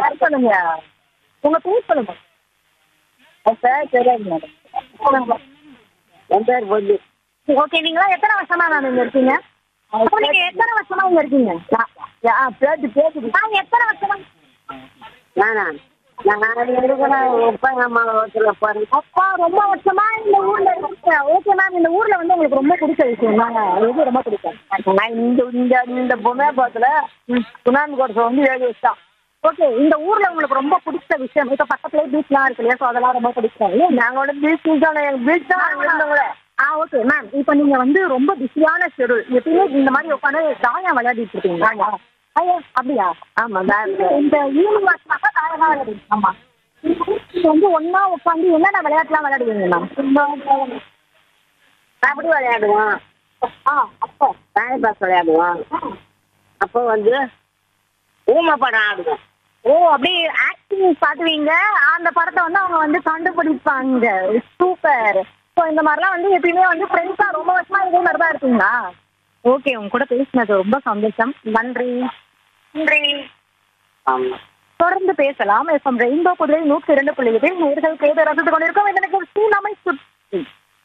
பேர் சொல்லுங்க உங்க பேர் சொல்லுங்க என் பேர் தெரியாது மேடம் என் பேர் பொல்லு ஓகே நீங்களா எத்தனை வருஷமா மேம் இங்க இருக்கீங்க அப்போ நீங்க எத்தனை வருஷமா இங்க இருக்கீங்க பேச்சு பேச்சு நான் எத்தனை வருஷமா நானா நான் இருக்கிறேன் உப்பாங்க மாவட்டத்தில் பாருங்க அப்பா ரொம்ப வருஷமா இந்த ஊர்ல இருக்கீங்க ஓகே மேம் இந்த ஊர்ல வந்து உங்களுக்கு ரொம்ப பிடிச்ச விஷயம் தாங்க எது ரொம்ப பிடிக்கும் நான் இந்த இந்த இந்த பொம்மை பாத்துல சுனாமி கோட்டை வந்து ஏழு வருஷம் ஓகே இந்த ஊர்ல உங்களுக்கு ரொம்ப பிடிச்ச விஷயம் இப்ப பக்கத்துலயே பீச்லாம் இருக்கு இல்லையா ஸோ அதெல்லாம் ரொம்ப பிடிக்கும் இல்லையா? நாங்கள் வந்து பீச் தான் எங்கள் பீச் தான் நாங்கள் இருந்தவங்கள ஆ ஓகே மேம் இப்போ நீங்க வந்து ரொம்ப பிஸியான ஷெடியூல் எப்பயுமே இந்த மாதிரி உட்காந்து தாயம் விளையாடிட்டு இருக்கீங்களா ஐயோ அப்படியா ஆமாம் தான் இந்த ஈவினிங் வாட்ச்னாக்கா தாயம் தான் விளையாடுவீங்க ஆமா நீங்க வந்து ஒண்ணா உட்காந்து என்னென்ன விளையாட்டுலாம் விளையாடுவீங்க மேம் கபடி விளையாடுவோம் ஆ அப்போ தாய் பாஸ் விளையாடுவோம் அப்போ வந்து ஊமை படம் ஆடுவோம் ஓ அப்படியே ஆக்டிங் காட்டுவீங்க அந்த படத்தை வந்து அவங்க வந்து கண்டுபிடிப்பாங்க சூப்பர் ஸோ இந்த மாதிரிலாம் வந்து எப்பயுமே வந்து ஃப்ரெண்ட்ஸாக ரொம்ப வருஷமா இதே மாதிரி தான் இருக்கீங்களா ஓகே உங்க கூட பேசினது ரொம்ப சந்தோஷம் நன்றி நன்றி ஆமாம் தொடர்ந்து பேசலாம் எஃப்எம் ரெயின்போ புதுவை நூற்றி இரண்டு புள்ளி நேர்கள் கேட்டு ரசித்துக் கொண்டிருக்கோம் இந்த நிகழ்ச்சி நம்மை சுற்றி